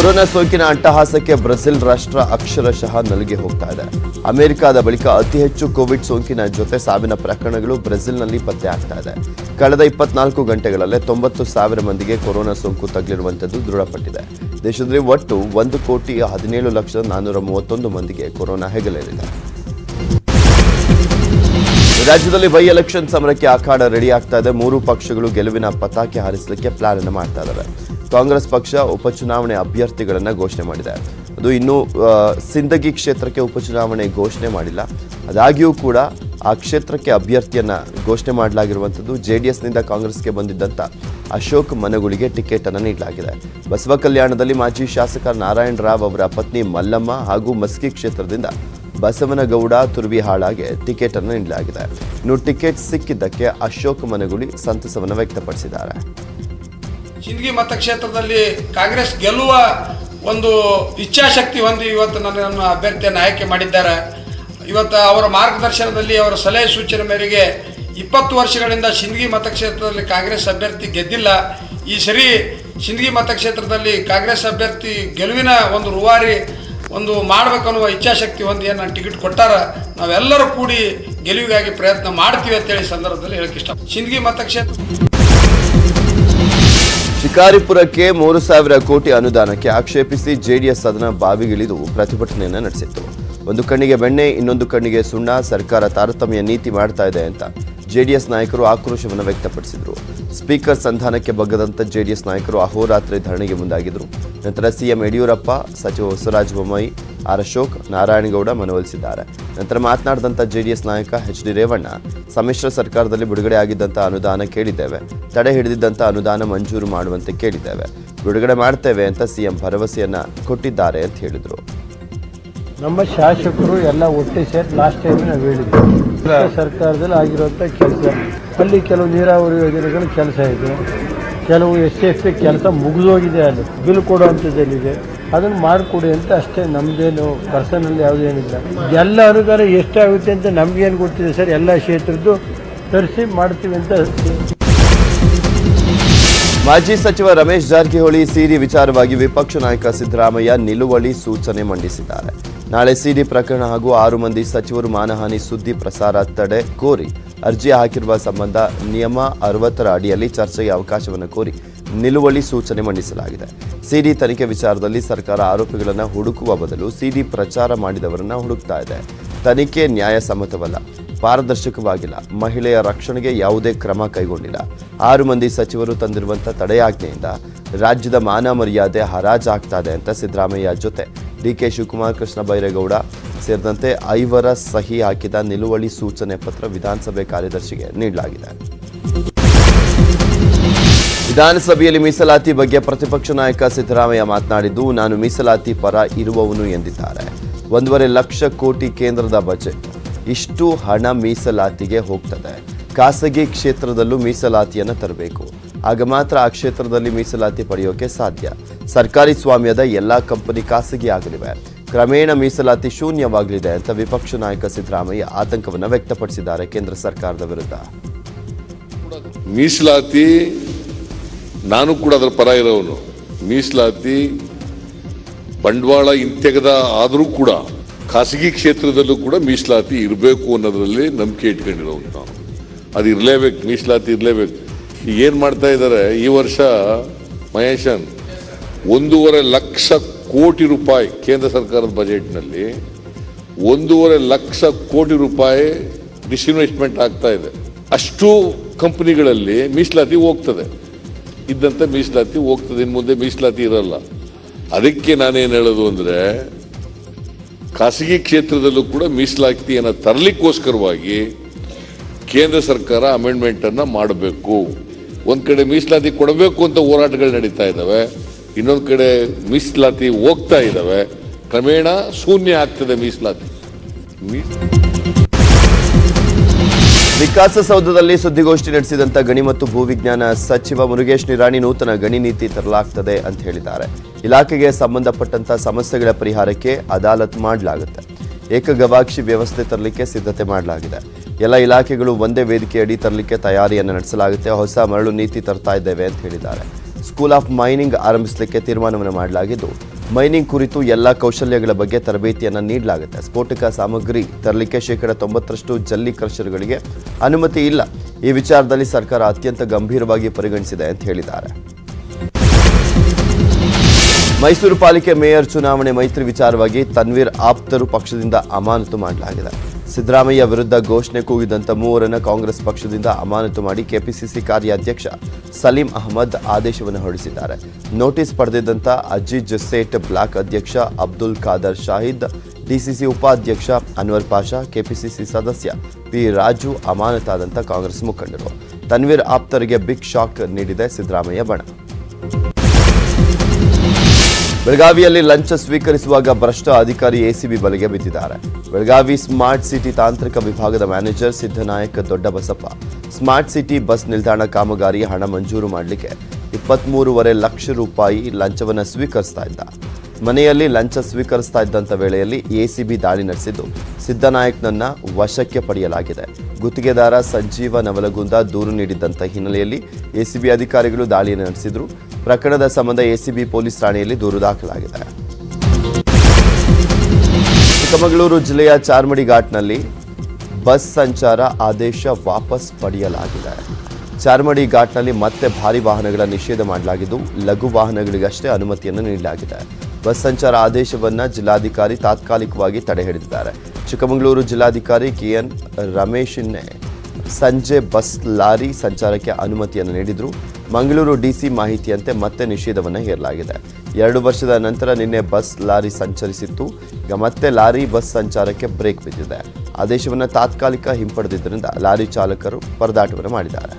corona ಸೋಂಕಿನ ಅಟ್ಟಹಾಸಕ್ಕೆ Brazil ರಾಷ್ಟ್ರ ಅಕ್ಷರಶಃ ನಲುಗಿ ಹೋಗ್ತಾ ಇದೆ ಅಮೆರಿಕದ ಬಳಿಕ ಅತಿ ಹೆಚ್ಚು ಕೋವಿಡ್ ಸೋಂಕಿನ ಜೊತೆ ಸಾವಿನ ಪ್ರಕರಣಗಳು ಬ್ರೆಜಿಲ್ನಲ್ಲಿ ಪತ್ತೆ ಆಗ್ತಾ ಇದೆ ಕಳೆದ ಇಪ್ಪತ್ನಾಲ್ಕು ಗಂಟೆಗಳಲ್ಲೇ ತೊಂಬತ್ತು ಸಾವಿರ ಮಂದಿಗೆ ಕೊರೋನಾ ಸೋಂಕು ತಗುಲಿರುವಂಥದ್ದು ದೃಢಪಟ್ಟಿದೆ ದೇಶದಲ್ಲಿ ಒಟ್ಟು ಒಂದು ಕೋಟಿ ಹದಿನೇಳು ಲಕ್ಷದ ನಾನ್ನೂರ ಮೂವತ್ತೊಂದು ಮಂದಿಗೆ ಕೊರೋನಾ ಹೆಗಲೇರಿದೆ ರಾಜ್ಯದಲ್ಲಿ ಬೈ ಎಲೆಕ್ಷನ್ ಸಮರಕ್ಕೆ ಅಖಾಡ ರೆಡಿ ಆಗ್ತಾ ಇದೆ ಮೂರು ಪಕ್ಷಗಳು ಗೆಲುವಿನ ಪತಾಕೆ ಹಾರಿಸಲಿಕ್ಕೆ ಪ್ಲಾನ್ ಅನ್ನು ಮಾಡ್ತಾ ಇದ್ದಾವೆ ಕಾಂಗ್ರೆಸ್ ಪಕ್ಷ ಉಪಚುನಾವಣೆ ಅಭ್ಯರ್ಥಿಗಳನ್ನ ಘೋಷಣೆ ಮಾಡಿದೆ ಅದು ಇನ್ನೂ ಆ, ಸಿಂದಗಿ ಕ್ಷೇತ್ರಕ್ಕೆ ಉಪಚುನಾವಣೆ ಘೋಷಣೆ ಮಾಡಿಲ್ಲ ಅದಾಗಿಯೂ ಕೂಡ ಆ ಕ್ಷೇತ್ರಕ್ಕೆ ಅಭ್ಯರ್ಥಿಯನ್ನ ಘೋಷಣೆ ಮಾಡಲಾಗಿರುವಂಥದ್ದು ಜೆ ಡಿ ಎಸ್ನಿಂದ ಕಾಂಗ್ರೆಸ್ಗೆ ಬಂದಿದ್ದಂಥ ಅಶೋಕ್ ಮನಗುಳಿಗೆ ಟಿಕೆಟ್ ಅನ್ನು ನೀಡಲಾಗಿದೆ ಬಸವ ಕಲ್ಯಾಣದಲ್ಲಿ ಮಾಜಿ ಶಾಸಕ ನಾರಾಯಣ ರಾವ್ ಅವರ ಪತ್ನಿ ಮಲ್ಲಮ್ಮ ಹಾಗೂ ಮಸ್ಕಿ ಕ್ಷೇತ್ರದಿಂದ ಬಸವನಗೌಡ ತುರ್ವಿಹಾಳಗೆ ಟಿಕೆಟ್ ಅನ್ನು ನೀಡಲಾಗಿದೆ ಇನ್ನು ಟಿಕೆಟ್ ಸಿಕ್ಕಿದ್ದಕ್ಕೆ ಅಶೋಕ್ ಮನಗುಳಿ ಸಂತಸವನ್ನು ವ್ಯಕ್ತಪಡಿಸಿದ್ದಾರೆ ಸಿಂದಗಿ ಮತಕ್ಷೇತ್ರದಲ್ಲಿ ಕಾಂಗ್ರೆಸ್ ಗೆಲ್ಲುವ ಒಂದು ಇಚ್ಛಾಶಕ್ತಿ ಹೊಂದಿ ಇವತ್ತು ನನ್ನನ್ನು ಅಭ್ಯರ್ಥಿಯನ್ನು ಆಯ್ಕೆ ಮಾಡಿದ್ದಾರೆ ಇವತ್ತು ಅವರ ಮಾರ್ಗದರ್ಶನದಲ್ಲಿ ಅವರ ಸಲಹೆ ಸೂಚನೆ ಮೇರೆಗೆ ಇಪ್ಪತ್ತು ವರ್ಷಗಳಿಂದ ಸಿಂದಗಿ ಮತಕ್ಷೇತ್ರದಲ್ಲಿ ಕಾಂಗ್ರೆಸ್ ಅಭ್ಯರ್ಥಿ ಗೆದ್ದಿಲ್ಲ ಈ ಸರಿ ಸಿಂದಗಿ ಮತಕ್ಷೇತ್ರದಲ್ಲಿ ಕಾಂಗ್ರೆಸ್ ಅಭ್ಯರ್ಥಿ ಗೆಲುವಿನ ಒಂದು ರೂವಾರಿ ಒಂದು ಮಾಡಬೇಕನ್ನುವ ಇಚ್ಛಾಶಕ್ತಿ ಹೊಂದಿ ಏನು ಟಿಕೆಟ್ ಕೊಟ್ಟಾರ ನಾವೆಲ್ಲರೂ ಕೂಡಿ ಗೆಲುವಿಗಾಗಿ ಪ್ರಯತ್ನ ಮಾಡ್ತೀವಿ ಅಂತೇಳಿ ಈ ಸಂದರ್ಭದಲ್ಲಿ ಹೇಳಕ್ಕೆ ಇಷ್ಟ ಸಿಂದಗಿ ಮತಕ್ಷೇತ್ರ ಶಿಕಾರಿಪುರಕ್ಕೆ ಮೂರು ಸಾವಿರ ಕೋಟಿ ಅನುದಾನಕ್ಕೆ ಆಕ್ಷೇಪಿಸಿ ಜೆಡಿಎಸ್ ಸದನ ಬಾವಿಗಿಳಿದು ಪ್ರತಿಭಟನೆಯನ್ನು ನಡೆಸಿತ್ತು ಒಂದು ಕಣ್ಣಿಗೆ ಬೆಣ್ಣೆ ಇನ್ನೊಂದು ಕಣ್ಣಿಗೆ ಸುಣ್ಣ ಸರ್ಕಾರ ತಾರತಮ್ಯ ನೀತಿ ಮಾಡ್ತಾ ಇದೆ ಅಂತ ಜೆಡಿಎಸ್ ನಾಯಕರು ಆಕ್ರೋಶವನ್ನು ವ್ಯಕ್ತಪಡಿಸಿದರು ಸ್ಪೀಕರ್ ಸಂಧಾನಕ್ಕೆ ಬಗ್ಗದಂತ ಜೆಡಿಎಸ್ ನಾಯಕರು ಅಹೋರಾತ್ರಿ ಧರಣಿಗೆ ಮುಂದಾಗಿದ್ರು ನಂತರ ಸಿಎಂ ಯಡಿಯೂರಪ್ಪ ಸಚಿವ ಬಸವರಾಜ ಬೊಮ್ಮಾಯಿ ಆರ್ ಅಶೋಕ್ ನಾರಾಯಣಗೌಡ ಮನವೊಲಿಸಿದ್ದಾರೆ ನಂತರ ಮಾತನಾಡಿದಂಥ ಜೆಡಿಎಸ್ ನಾಯಕ ಎಚ್ ಡಿ ರೇವಣ್ಣ ಸಮ್ಮಿಶ್ರ ಸರ್ಕಾರದಲ್ಲಿ ಬಿಡುಗಡೆ ಆಗಿದ್ದಂಥ ಅನುದಾನ ಕೇಳಿದ್ದೇವೆ ತಡೆ ಹಿಡಿದಿದ್ದಂಥ ಅನುದಾನ ಮಂಜೂರು ಮಾಡುವಂತೆ ಕೇಳಿದ್ದೇವೆ ಬಿಡುಗಡೆ ಮಾಡ್ತೇವೆ ಅಂತ ಸಿಎಂ ಭರವಸೆಯನ್ನ ಕೊಟ್ಟಿದ್ದಾರೆ ಅಂತ ಹೇಳಿದರು ನಮ್ಮ ಶಾಸಕರು ಎಲ್ಲ ಒಟ್ಟೆ ಸೇರಿ ಲಾಸ್ಟ್ ಟೈಮ್ ನಾವು ಹೇಳಿದ್ವಿ ಸರ್ಕಾರದಲ್ಲಿ ಆಗಿರುವಂಥ ಕೆಲಸ ಅಲ್ಲಿ ಕೆಲವು ನೀರಾವರಿ ಯೋಜನೆಗಳು ಕೆಲಸ ಇದೆ ಕೆಲವು ಎಸ್ ಎಫ್ ಪಿ ಕೆಲಸ ಮುಗಿದೋಗಿದೆ ಅಲ್ಲಿ ಬಿಲ್ ಕೊಡುವಂಥದ್ದಲ್ಲಿದೆ ಅದನ್ನು ಮಾಡಿಕೊಡಿ ಅಂತ ಅಷ್ಟೇ ನಮ್ದೇನು ಪರ್ಸನಲ್ ಯಾವುದೇನಿಲ್ಲ ಎಲ್ಲ ಅನುದಾನ ಎಷ್ಟಾಗುತ್ತೆ ಅಂತ ನಮ್ಗೇನು ಗೊತ್ತಿದೆ ಸರ್ ಎಲ್ಲ ಕ್ಷೇತ್ರದ್ದು ತರಿಸಿ ಮಾಡ್ತೀವಿ ಅಂತ ಮಾಜಿ ಸಚಿವ ರಮೇಶ್ ಜಾರಕಿಹೊಳಿ ಸಿಡಿ ವಿಚಾರವಾಗಿ ವಿಪಕ್ಷ ನಾಯಕ ಸಿದ್ದರಾಮಯ್ಯ ನಿಲುವಳಿ ಸೂಚನೆ ಮಂಡಿಸಿದ್ದಾರೆ ನಾಳೆ ಸಿಡಿ ಪ್ರಕರಣ ಹಾಗೂ ಆರು ಮಂದಿ ಸಚಿವರು ಮಾನಹಾನಿ ಸುದ್ದಿ ಪ್ರಸಾರ ತಡೆ ಕೋರಿ ಅರ್ಜಿ ಹಾಕಿರುವ ಸಂಬಂಧ ನಿಯಮ ಅರವತ್ತರ ಅಡಿಯಲ್ಲಿ ಚರ್ಚೆಗೆ ಅವಕಾಶವನ್ನು ಕೋರಿ ನಿಲುವಳಿ ಸೂಚನೆ ಮಂಡಿಸಲಾಗಿದೆ ಸಿಡಿ ತನಿಖೆ ವಿಚಾರದಲ್ಲಿ ಸರ್ಕಾರ ಆರೋಪಿಗಳನ್ನು ಹುಡುಕುವ ಬದಲು ಸಿಡಿ ಪ್ರಚಾರ ಮಾಡಿದವರನ್ನ ಹುಡುಕ್ತಾ ಇದೆ ತನಿಖೆ ನ್ಯಾಯಸಮ್ಮತವಲ್ಲ ಪಾರದರ್ಶಕವಾಗಿಲ್ಲ ಮಹಿಳೆಯ ರಕ್ಷಣೆಗೆ ಯಾವುದೇ ಕ್ರಮ ಕೈಗೊಂಡಿಲ್ಲ ಆರು ಮಂದಿ ಸಚಿವರು ತಂದಿರುವಂಥ ತಡೆಯಾಜ್ಞೆಯಿಂದ ರಾಜ್ಯದ ಮಾನ ಮರ್ಯಾದೆ ಹರಾಜಾಗ್ತಾ ಇದೆ ಅಂತ ಸಿದ್ದರಾಮಯ್ಯ ಜೊತೆ ಡಿಕೆ ಶಿವಕುಮಾರ್ ಕೃಷ್ಣ ಬೈರೇಗೌಡ ಸೇರಿದಂತೆ ಐವರ ಸಹಿ ಹಾಕಿದ ನಿಲುವಳಿ ಸೂಚನೆ ಪತ್ರ ವಿಧಾನಸಭೆ ಕಾರ್ಯದರ್ಶಿಗೆ ನೀಡಲಾಗಿದೆ ವಿಧಾನಸಭೆಯಲ್ಲಿ ಮೀಸಲಾತಿ ಬಗ್ಗೆ ಪ್ರತಿಪಕ್ಷ ನಾಯಕ ಸಿದ್ದರಾಮಯ್ಯ ಮಾತನಾಡಿದ್ದು ನಾನು ಮೀಸಲಾತಿ ಪರ ಇರುವವನು ಎಂದಿದ್ದಾರೆ ಒಂದೂವರೆ ಲಕ್ಷ ಕೋಟಿ ಕೇಂದ್ರದ ಬಜೆಟ್ ಇಷ್ಟು ಹಣ ಮೀಸಲಾತಿಗೆ ಹೋಗ್ತದೆ ಖಾಸಗಿ ಕ್ಷೇತ್ರದಲ್ಲೂ ಮೀಸಲಾತಿಯನ್ನು ತರಬೇಕು ಆಗ ಮಾತ್ರ ಆ ಕ್ಷೇತ್ರದಲ್ಲಿ ಮೀಸಲಾತಿ ಪಡೆಯೋಕೆ ಸಾಧ್ಯ ಸರ್ಕಾರಿ ಸ್ವಾಮ್ಯದ ಎಲ್ಲಾ ಕಂಪನಿ ಖಾಸಗಿ ಆಗಲಿವೆ ಕ್ರಮೇಣ ಮೀಸಲಾತಿ ಶೂನ್ಯವಾಗಲಿದೆ ಅಂತ ವಿಪಕ್ಷ ನಾಯಕ ಸಿದ್ದರಾಮಯ್ಯ ಆತಂಕವನ್ನು ವ್ಯಕ್ತಪಡಿಸಿದ್ದಾರೆ ಕೇಂದ್ರ ಸರ್ಕಾರದ ವಿರುದ್ಧ ಮೀಸಲಾತಿ ನಾನು ಕೂಡ ಅದರ ಪರ ಇರೋವನು ಮೀಸಲಾತಿ ಬಂಡವಾಳ ಹಿಂತೆಗೆದ ಆದರೂ ಕೂಡ ಖಾಸಗಿ ಕ್ಷೇತ್ರದಲ್ಲೂ ಕೂಡ ಮೀಸಲಾತಿ ಇರಬೇಕು ಅನ್ನೋದ್ರಲ್ಲಿ ನಂಬಿಕೆ ಇಟ್ಕೊಂಡಿರೋನು ನಾವು ಅದು ಇರಲೇಬೇಕು ಮೀಸಲಾತಿ ಇರಲೇಬೇಕು ಈಗ ಏನು ಮಾಡ್ತಾ ಇದ್ದಾರೆ ಈ ವರ್ಷ ಮಹೇಶನ್ ಒಂದೂವರೆ ಲಕ್ಷ ಕೋಟಿ ರೂಪಾಯಿ ಕೇಂದ್ರ ಸರ್ಕಾರದ ಬಜೆಟ್ನಲ್ಲಿ ಒಂದೂವರೆ ಲಕ್ಷ ಕೋಟಿ ರೂಪಾಯಿ ಡಿಸ್ಇನ್ವೆಸ್ಟ್ಮೆಂಟ್ ಆಗ್ತಾ ಇದೆ ಅಷ್ಟು ಕಂಪನಿಗಳಲ್ಲಿ ಮೀಸಲಾತಿ ಹೋಗ್ತದೆ ಇದ್ದಂತೆ ಮೀಸಲಾತಿ ಹೋಗ್ತದೆ ಇನ್ನು ಮುಂದೆ ಮೀಸಲಾತಿ ಇರಲ್ಲ ಅದಕ್ಕೆ ನಾನೇನು ಹೇಳೋದು ಅಂದರೆ ಖಾಸಗಿ ಕ್ಷೇತ್ರದಲ್ಲೂ ಕೂಡ ಮೀಸಲಾತಿಯನ್ನು ತರಲಿಕ್ಕೋಸ್ಕರವಾಗಿ ಕೇಂದ್ರ ಸರ್ಕಾರ ಅಮೆಂಡ್ಮೆಂಟ್ ಅನ್ನ ಮಾಡಬೇಕು ಒಂದ್ ಕಡೆ ಮೀಸಲಾತಿ ಕೊಡಬೇಕು ಅಂತ ಹೋರಾಟಗಳು ನಡೀತಾ ಇದ್ದಾವೆ ಇನ್ನೊಂದು ಕಡೆ ಮೀಸಲಾತಿ ಹೋಗ್ತಾ ಇದ್ದಾವೆ ಕ್ರಮೇಣ ಶೂನ್ಯ ಆಗ್ತದೆ ಮೀಸಲಾತಿ ಮೀ- ವಿಕಾಸಸೌಧದಲ್ಲಿ ಸುದ್ದಿಗೋಷ್ಠಿ ನಡೆಸಿದಂತ ಗಣಿ ಮತ್ತು ಭೂವಿಜ್ಞಾನ ಸಚಿವ ಮುರುಗೇಶ್ ನಿರಾಣಿ ನೂತನ ಗಣಿ ನೀತಿ ತರಲಾಗ್ತದೆ ಅಂತ ಹೇಳಿದ್ದಾರೆ ಇಲಾಖೆಗೆ ಸಂಬಂಧಪಟ್ಟಂತ ಸಮಸ್ಯೆಗಳ ಪರಿಹಾರಕ್ಕೆ ಅದಾಲತ್ ಮಾಡಲಾಗುತ್ತೆ ಏಕಗವಾಕ್ಷಿ ವ್ಯವಸ್ಥೆ ತರಲಿಕ್ಕೆ ಸಿದ್ಧತೆ ಮಾಡಲಾಗಿದೆ ಎಲ್ಲ ಇಲಾಖೆಗಳು ಒಂದೇ ವೇದಿಕೆಯಡಿ ತರಲಿಕ್ಕೆ ತಯಾರಿಯನ್ನು ನಡೆಸಲಾಗುತ್ತೆ ಹೊಸ ಮರಳು ನೀತಿ ತರ್ತಾ ಇದ್ದೇವೆ ಅಂತ ಹೇಳಿದ್ದಾರೆ ಸ್ಕೂಲ್ ಆಫ್ ಮೈನಿಂಗ್ ಆರಂಭಿಸಲಿಕ್ಕೆ ತೀರ್ಮಾನವನ್ನು ಮಾಡಲಾಗಿದ್ದು ಮೈನಿಂಗ್ ಕುರಿತು ಎಲ್ಲ ಕೌಶಲ್ಯಗಳ ಬಗ್ಗೆ ತರಬೇತಿಯನ್ನು ನೀಡಲಾಗುತ್ತೆ ಸ್ಫೋಟಕ ಸಾಮಗ್ರಿ ತರಲಿಕ್ಕೆ ಶೇಕಡ ತೊಂಬತ್ತರಷ್ಟು ಜಲ್ಲಿ ಕ್ರಷರ್ಗಳಿಗೆ ಅನುಮತಿ ಇಲ್ಲ ಈ ವಿಚಾರದಲ್ಲಿ ಸರ್ಕಾರ ಅತ್ಯಂತ ಗಂಭೀರವಾಗಿ ಪರಿಗಣಿಸಿದೆ ಅಂತ ಹೇಳಿದ್ದಾರೆ ಮೈಸೂರು ಪಾಲಿಕೆ ಮೇಯರ್ ಚುನಾವಣೆ ಮೈತ್ರಿ ವಿಚಾರವಾಗಿ ತನ್ವೀರ್ ಆಪ್ತರು ಪಕ್ಷದಿಂದ ಅಮಾನತು ಮಾಡಲಾಗಿದೆ ಸಿದ್ದರಾಮಯ್ಯ ವಿರುದ್ಧ ಘೋಷಣೆ ಕೂಗಿದಂತ ಮೂವರನ್ನ ಕಾಂಗ್ರೆಸ್ ಪಕ್ಷದಿಂದ ಅಮಾನತು ಮಾಡಿ ಕೆಪಿಸಿಸಿ ಕಾರ್ಯಾಧ್ಯಕ್ಷ ಸಲೀಂ ಅಹಮದ್ ಆದೇಶವನ್ನು ಹೊರಡಿಸಿದ್ದಾರೆ ನೋಟಿಸ್ ಪಡೆದಿದ್ದಂತ ಅಜೀಜ್ ಸೇಠ್ ಬ್ಲಾಕ್ ಅಧ್ಯಕ್ಷ ಅಬ್ದುಲ್ ಖಾದರ್ ಶಾಹಿದ್ ಡಿಸಿಸಿ ಉಪಾಧ್ಯಕ್ಷ ಅನ್ವರ್ ಪಾಷಾ ಕೆಪಿಸಿಸಿ ಸದಸ್ಯ ಪಿ ರಾಜು ಅಮಾನತಾದಂತ ಕಾಂಗ್ರೆಸ್ ಮುಖಂಡರು ತನ್ವೀರ್ ಆಪ್ತರಿಗೆ ಬಿಗ್ ಶಾಕ್ ನೀಡಿದೆ ಸಿದ್ದರಾಮಯ್ಯ ಬಣ ಬೆಳಗಾವಿಯಲ್ಲಿ ಲಂಚ ಸ್ವೀಕರಿಸುವಾಗ ಭ್ರಷ್ಟ ಅಧಿಕಾರಿ ಎಸಿಬಿ ಬಲೆಗೆ ಬಿದ್ದಿದ್ದಾರೆ ಬೆಳಗಾವಿ ಸ್ಮಾರ್ಟ್ ಸಿಟಿ ತಾಂತ್ರಿಕ ವಿಭಾಗದ manager Siddanayak Doddabasappa smart city bus ನಿಲ್ದಾಣ ಕಾಮಗಾರಿ ಹಣ ಮಂಜೂರು ಮಾಡಲಿಕ್ಕೆ ಇಪ್ಪತ್ಮೂರುವರೆ ಲಕ್ಷ ರೂಪಾಯಿ ಲಂಚವನ್ನು ಸ್ವೀಕರಿಸ್ತಾ ಇದ್ದ ಮನೆಯಲ್ಲಿ ಲಂಚ ಸ್ವೀಕರಿಸ್ತಾ ಇದ್ದಂಥ ವೇಳೆಯಲ್ಲಿ ಎಸಿಬಿ ದಾಳಿ ನಡೆಸಿದ್ದು ಸಿದ್ದನಾಯಕ್ನನ್ನ ವಶಕ್ಕೆ ಪಡೆಯಲಾಗಿದೆ ಗುತ್ತಿಗೆದಾರ ಸಂಜೀವ ನವಲಗುಂದ ದೂರು ನೀಡಿದ್ದಂಥ ಹಿನ್ನೆಲೆಯಲ್ಲಿ ಎಸಿಬಿ ಅಧಿಕಾರಿಗಳು ದಾಳಿಯನ್ನು ನಡೆಸಿದ್ರು ಪ್ರಕರಣದ ಸಂಬಂಧ ಎಸಿಬಿ ಪೊಲೀಸ್ ಠಾಣೆಯಲ್ಲಿ ದೂರು ದಾಖಲಾಗಿದೆ ಚಿಕ್ಕಮಗಳೂರು ಜಿಲ್ಲೆಯ ಚಾರ್ಮಡಿ ಘಾಟ್ನಲ್ಲಿ ಬಸ್ ಸಂಚಾರ ಆದೇಶ ವಾಪಸ್ ಪಡೆಯಲಾಗಿದೆ ಚಾರ್ಮಡಿ ಘಾಟ್ನಲ್ಲಿ ಮತ್ತೆ ಭಾರಿ ವಾಹನಗಳ ನಿಷೇಧ ಮಾಡಲಾಗಿದ್ದು ಲಘು ವಾಹನಗಳಿಗಷ್ಟೇ ಅನುಮತಿಯನ್ನು ನೀಡಲಾಗಿದೆ ಬಸ್ ಸಂಚಾರ ಆದೇಶವನ್ನ ಜಿಲ್ಲಾಧಿಕಾರಿ ತಾತ್ಕಾಲಿಕವಾಗಿ ತಡೆ ಹಿಡಿದಿದ್ದಾರೆ ಚಿಕ್ಕಮಗಳೂರು ಜಿಲ್ಲಾಧಿಕಾರಿ ಕೆಎನ್ ರಮೇಶನ್ನೇ ಸಂಜೆ ಬಸ್ ಲಾರಿ ಸಂಚಾರಕ್ಕೆ ಅನುಮತಿಯನ್ನು ನೀಡಿದ್ರು ಮಂಗಳೂರು ಡಿಸಿ ಮಾಹಿತಿಯಂತೆ ಮತ್ತೆ ನಿಷೇಧವನ್ನು ಹೇರಲಾಗಿದೆ ಎರಡು ವರ್ಷದ ನಂತರ ನಿನ್ನೆ ಬಸ್ ಲಾರಿ ಸಂಚರಿಸಿತ್ತು ಈಗ ಮತ್ತೆ ಲಾರಿ ಬಸ್ ಸಂಚಾರಕ್ಕೆ ಬ್ರೇಕ್ ಬಿದ್ದಿದೆ ಆದೇಶವನ್ನು ತಾತ್ಕಾಲಿಕ ಹಿಂಪಡೆದಿದ್ದರಿಂದ ಲಾರಿ ಚಾಲಕರು ಪರದಾಟವನ್ನು ಮಾಡಿದ್ದಾರೆ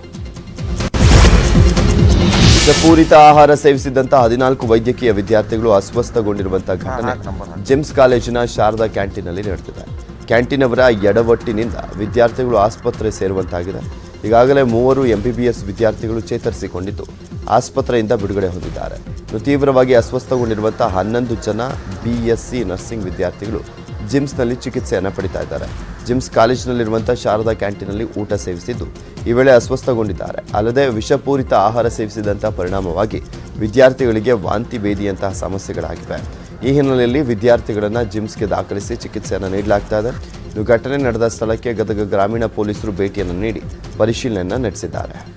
ವಿಷಪೂರಿತ ಆಹಾರ ಸೇವಿಸಿದಂತ ಹದಿನಾಲ್ಕು ವೈದ್ಯಕೀಯ ವಿದ್ಯಾರ್ಥಿಗಳು ಅಸ್ವಸ್ಥಗೊಂಡಿರುವಂತಹ ಘಟನೆ ಜಿಮ್ಸ್ ಕಾಲೇಜಿನ ಶಾರದಾ ಕ್ಯಾಂಟೀನ್ನಲ್ಲಿ ನಡೆದಿದೆ ಕ್ಯಾಂಟೀನ್ ಅವರ ಎಡವಟ್ಟಿನಿಂದ ವಿದ್ಯಾರ್ಥಿಗಳು ಆಸ್ಪತ್ರೆ ಸೇರುವಂತಾಗಿದೆ ಈಗಾಗಲೇ ಮೂವರು ಎಂಬಿಬಿಎಸ್ ವಿದ್ಯಾರ್ಥಿಗಳು ಚೇತರಿಸಿಕೊಂಡಿದ್ದು ಆಸ್ಪತ್ರೆಯಿಂದ ಬಿಡುಗಡೆ ಹೊಂದಿದ್ದಾರೆ ಇನ್ನು ತೀವ್ರವಾಗಿ ಅಸ್ವಸ್ಥಗೊಂಡಿರುವಂತಹ ಹನ್ನೊಂದು ಜನ ಬಿಎಸ್ಸಿ ನರ್ಸಿಂಗ್ ವಿದ್ಯಾರ್ಥಿಗಳು ಜಿಮ್ಸ್ನಲ್ಲಿ ಚಿಕಿತ್ಸೆಯನ್ನು ಪಡಿತಾ ಇದ್ದಾರೆ ಜಿಮ್ಸ್ ಕಾಲೇಜಿನಲ್ಲಿರುವಂಥ ಶಾರದಾ ಕ್ಯಾಂಟೀನಲ್ಲಿ ಊಟ ಸೇವಿಸಿದ್ದು ಈ ವೇಳೆ ಅಸ್ವಸ್ಥಗೊಂಡಿದ್ದಾರೆ ಅಲ್ಲದೆ ವಿಷಪೂರಿತ ಆಹಾರ ಸೇವಿಸಿದಂಥ ಪರಿಣಾಮವಾಗಿ ವಿದ್ಯಾರ್ಥಿಗಳಿಗೆ ವಾಂತಿ ಭೇದಿಯಂತಹ ಸಮಸ್ಯೆಗಳಾಗಿವೆ ಈ ಹಿನ್ನೆಲೆಯಲ್ಲಿ ವಿದ್ಯಾರ್ಥಿಗಳನ್ನು ಜಿಮ್ಸ್ಗೆ ದಾಖಲಿಸಿ ಚಿಕಿತ್ಸೆಯನ್ನು ನೀಡಲಾಗ್ತಾ ಇದೆ ಇನ್ನು ಘಟನೆ ನಡೆದ ಸ್ಥಳಕ್ಕೆ ಗದಗ ಗ್ರಾಮೀಣ ಪೊಲೀಸರು ಭೇಟಿಯನ್ನು ನೀಡಿ ಪರಿಶೀಲನೆಯನ್ನು ನಡೆಸಿದ್ದಾರೆ